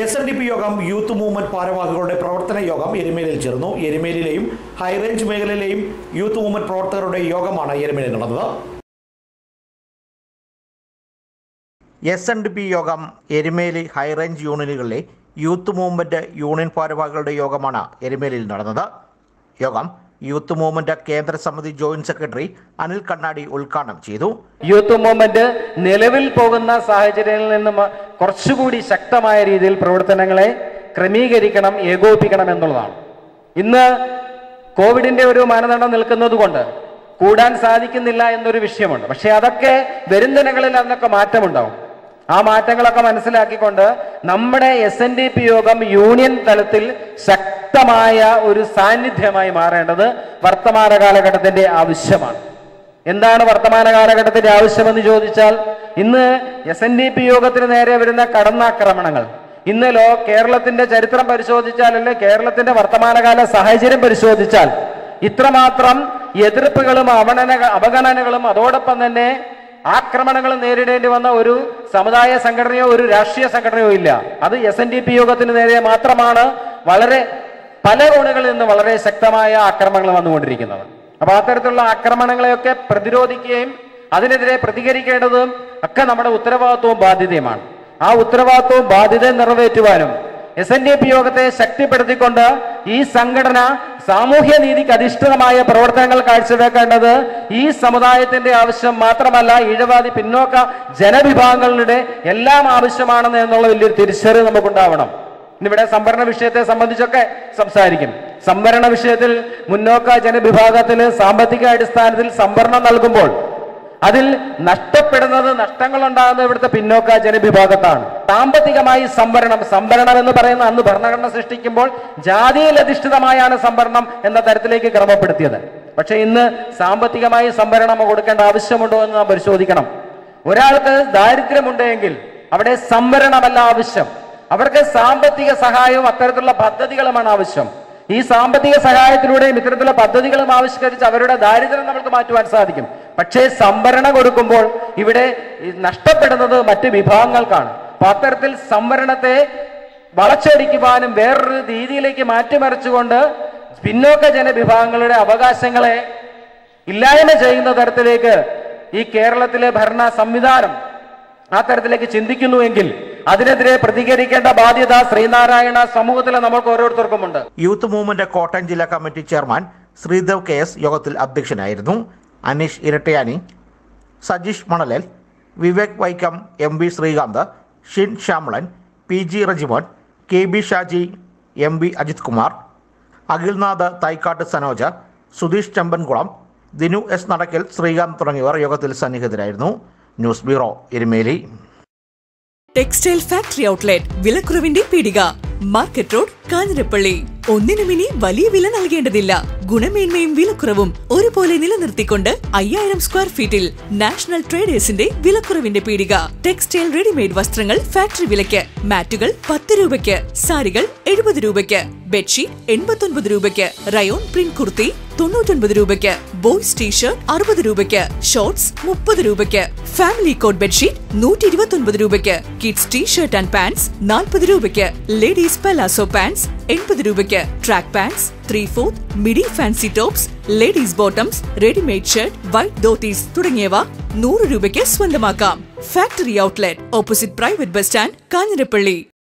S N D P Yogam youth movement ഭാരവാഹികളുടെ പ്രവർത്തന യോഗം എരുമേലിയിൽ ചേർന്നു എരുമേലിയിലെയും ഹൈറേഞ്ച് മേഖലയിലെയും യൂത്ത് മൂവ്മെന്റ് പ്രവർത്തകരുടെ യോഗമാണ് എരുമേലിയിൽ നടന്നത് S N D P Yogam Erumeli high range യൂണിയനുകളിലെ യൂത്ത് മൂവ്മെന്റ് യൂണിയൻ ഭാരവാഹികളുടെ യോഗമാണ് എരുമേലിയിൽ നടന്നത് യോഗം യൂത്ത് മൂവ്മെന്റ് കേന്ദ്ര സമിതി ജോയിന്റ് സെക്രട്ടറി അനിൽ കണ്ണാടി ഉദ്ഘാടനം ചെയ്തു യൂത്ത് മൂവ്മെന്റ് നിലവിൽ പോകുന്ന സാഹചര്യങ്ങളിൽ നിന്നും കുറച്ചുകൂടി ശക്തമായ രീതിയിൽ പ്രവർത്തനങ്ങളെ ക്രമീകരിക്കണം ഏകോപിപ്പിക്കണം എന്നുള്ളതാണ് ഇന്ന് കോവിഡിന്റെ ഒരു മാനദണ്ഡം നിൽക്കുന്നത് കൊണ്ട് കൂടാൻ സാധിക്കുന്നില്ല എന്നൊരു വിഷയമുണ്ട് പക്ഷെ അതൊക്കെ വരും ദിനങ്ങളിൽ അതിനൊക്കെ മാറ്റമുണ്ടാവും ആ മാറ്റങ്ങളൊക്കെ മനസ്സിലാക്കിക്കൊണ്ട് നമ്മുടെ S N D P Yogam union തലത്തിൽ ശക്തമായ ഒരു സാന്നിധ്യമായി മാറേണ്ടത് വർത്തമാന കാലഘട്ടത്തിന്റെ ആവശ്യമാണ് എന്താണ് വർത്തമാന കാലഘട്ടത്തിന്റെ ആവശ്യമെന്ന് ചോദിച്ചാൽ ഇന്ന് എസ് എൻ ഡി പി യോഗത്തിന് നേരെ വരുന്ന കടന്നാക്രമണങ്ങൾ ഇന്ന് ലോ കേരളത്തിന്റെ ചരിത്രം പരിശോധിച്ചാൽ അല്ലെ കേരളത്തിന്റെ വർത്തമാനകാല സാഹചര്യം പരിശോധിച്ചാൽ ഇത്രമാത്രം എതിർപ്പുകളും അവഗണന അവഗണനകളും അതോടൊപ്പം തന്നെ ആക്രമണങ്ങൾ നേരിടേണ്ടി വന്ന ഒരു സമുദായ സംഘടനയോ ഒരു രാഷ്ട്രീയ സംഘടനയോ ഇല്ല അത് എസ് എൻ ഡി പി യോഗത്തിന് നേരെ മാത്രമാണ് വളരെ പല കോണുകളിൽ നിന്ന് വളരെ ശക്തമായ ആക്രമണങ്ങൾ വന്നുകൊണ്ടിരിക്കുന്നത് അപ്പൊ അത്തരത്തിലുള്ള ആക്രമണങ്ങളെയൊക്കെ പ്രതിരോധിക്കുകയും അതിനെതിരെ പ്രതികരിക്കേണ്ടതും ഒക്കെ നമ്മുടെ ഉത്തരവാദിത്വവും ബാധ്യതയുമാണ് ആ ഉത്തരവാദിത്വവും ബാധ്യതയും നിറവേറ്റുവാനും എസ് എൻ ഡി പി യോഗത്തെ ശക്തിപ്പെടുത്തിക്കൊണ്ട് ഈ സംഘടന സാമൂഹ്യ നീതിക്ക് അധിഷ്ഠിതമായ പ്രവർത്തനങ്ങൾ കാഴ്ചവെക്കേണ്ടത് ഈ സമുദായത്തിന്റെ ആവശ്യം മാത്രമല്ല ഈഴവാദി പിന്നോക്ക ജനവിഭാഗങ്ങളുടെ എല്ലാം ആവശ്യമാണെന്ന് എന്നുള്ള വലിയൊരു തിരിച്ചറിവ് നമുക്കുണ്ടാവണം ഇന്നിവിടെ സംവരണ വിഷയത്തെ സംബന്ധിച്ചൊക്കെ സംസാരിക്കും സംവരണ വിഷയത്തിൽ മുന്നോക്ക ജനവിഭാഗത്തിന് സാമ്പത്തിക അടിസ്ഥാനത്തിൽ സംവരണം നൽകുമ്പോൾ അതിൽ നഷ്ടപ്പെടുന്നത് നഷ്ടങ്ങൾ ഉണ്ടാകുന്നത് ഇവിടുത്തെ പിന്നോക്ക ജനവിഭാഗത്താണ് സാമ്പത്തികമായി സംവരണം സംവരണം എന്ന് പറയുന്ന അന്ന് ഭരണഘടന സൃഷ്ടിക്കുമ്പോൾ ജാതിയിൽ അധിഷ്ഠിതമായാണ് സംവരണം എന്ന തരത്തിലേക്ക് ക്രമപ്പെടുത്തിയത് പക്ഷെ ഇന്ന് സാമ്പത്തികമായി സംവരണം കൊടുക്കേണ്ട ആവശ്യമുണ്ടോ എന്ന് നാം പരിശോധിക്കണം ഒരാൾക്ക് ദാരിദ്ര്യമുണ്ടെങ്കിൽ അവിടെ സംവരണമല്ല ആവശ്യം അവർക്ക് സാമ്പത്തിക സഹായവും അത്തരത്തിലുള്ള പദ്ധതികളുമാണ് ആവശ്യം ഈ സാമ്പത്തിക സഹായത്തിലൂടെയും ഇത്തരത്തിലുള്ള പദ്ധതികളും ആവിഷ്കരിച്ച് അവരുടെ ദാരിദ്ര്യം നമുക്ക് മാറ്റുവാൻ സാധിക്കും പക്ഷേ സംവരണം കൊടുക്കുമ്പോൾ ഇവിടെ ഈ നഷ്ടപ്പെടുന്നത് മറ്റ് വിഭാഗങ്ങൾക്കാണ് അപ്പൊ അത്തരത്തിൽ സംവരണത്തെ വളച്ചൊടിക്കുവാനും വേറൊരു രീതിയിലേക്ക് മാറ്റിമറിച്ചുകൊണ്ട് പിന്നോക്ക ജനവിഭാഗങ്ങളുടെ അവകാശങ്ങളെ ഇല്ലായ്മ ചെയ്യുന്ന തരത്തിലേക്ക് ഈ കേരളത്തിലെ ഭരണ സംവിധാനം ആ തരത്തിലേക്ക് ചിന്തിക്കുന്നുവെങ്കിൽ അതിനെതിരെ പ്രതികരിക്കേണ്ട ബാധ്യത ശ്രീനാരായണ സമൂഹത്തിലെ നമുക്ക് ഓരോരുത്തർക്കുമുണ്ട് യൂത്ത് മൂവ്മെന്റ് കോട്ടയം ജില്ലാ committee chairman Sreedev K S യോഗത്തിൽ അധ്യക്ഷനായിരുന്നു Aneesh Irattayani Sajeesh Manalal Vivek Vaikom M V Sreekanth Shin Shyamalan P G Rejimon K B Shaji M V Ajith Kumar Akhilnath Thaikkattu Sanoj Sudheesh Chambankulam Dinu S Nadakkal Sreekanth തുടങ്ങിയവർ യോഗത്തിൽ സന്നിഹിതരായിരുന്നു news bureau Erumeli textile factory outlet വിലക്കുറവിന്റെ പീടിക മാർക്കറ്റ് റോഡ് കാഞ്ഞിരപ്പള്ളി ഒന്നിനും ഇനി വലിയ വില നൽകേണ്ടതില്ല ഗുണമേന്മയും വിലക്കുറവും ഒരുപോലെ നിലനിർത്തിക്കൊണ്ട് അയ്യായിരം സ്ക്വയർ ഫീറ്റിൽ നാഷണൽ ട്രേഡേഴ്സിന്റെ വിലക്കുറവിന്റെ പീടിക ടെക്സ്റ്റൈൽ റെഡിമെയ്ഡ് വസ്ത്രങ്ങൾ ഫാക്ടറി വിലയ്ക്ക് മാറ്റുകൾ പത്ത് രൂപയ്ക്ക് സാരികൾ എഴുപത് രൂപയ്ക്ക് ബെഡ്ഷീറ്റ് എൺപത്തൊൻപത് രൂപയ്ക്ക് റയോൺ പ്രിന്റ് കുർത്തി തൊണ്ണൂറ്റൊൻപത് രൂപയ്ക്ക് ബോയ്സ് ടീഷർട്ട് അറുപത് രൂപയ്ക്ക് ഷോർട്സ് മുപ്പത് രൂപയ്ക്ക് ഫാമിലി കോട്ട് ബെഡ്ഷീറ്റ് നൂറ്റി ഇരുപത്തൊൻപത് രൂപയ്ക്ക് കിഡ്സ് ടീഷർട്ട് ആൻഡ് പാൻസ് നാൽപ്പത് രൂപയ്ക്ക് ലേഡീസ് പലാസോ പാൻസ് എൺപത് രൂപയ്ക്ക് track pants three fourth midi fancy tops ladies bottoms readymade shirt white dhotis തുടങ്ങിയവ നൂറ് രൂപയ്ക്ക് സ്വന്തമാക്കാം factory outlet opposite private bus stand Kanjirappally